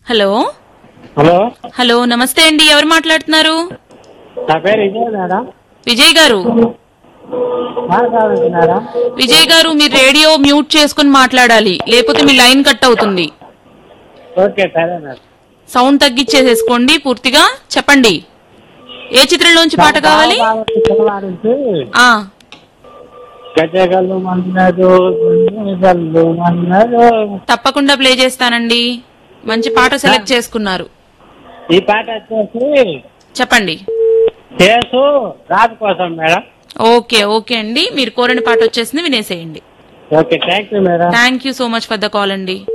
hello hello hello నమస్తే అండి ఎవరు మాట్లాడుతున్నారు నా పేరు విజయ్ మేడం విజయ్ గారు మాట్లాడుతున్నారా విజయ్ గారు మీరు రేడియో మ్యూట్ చేసుకుని మాట్లాడాలి లేకపోతే మీ లైన్ కట్ అవుతుంది ఓకే సరే మేడం సౌండ్ తగ్గించేసేసుకోండి పూర్తిగా చెప్పండి ఏ చిత్రంలోంచి పాట కావాలి కాబట్టి సినిమా నుంచి ఆ గజగల్లు మన్నదు గల్లు మన్నదు తప్పకుండా ప్లే చేస్తానండి మంచి పాట సెలెక్ట్ చేసుకున్నారు ఈ పాట వచ్చేసి చెప్పండి కేసు రాజు కోసం మేడం ఓకే ఓకే అండి మీరు కోరిన పాట వచ్చేసింది వినేసేయండి okay thank you madam thank you so much for the call అండి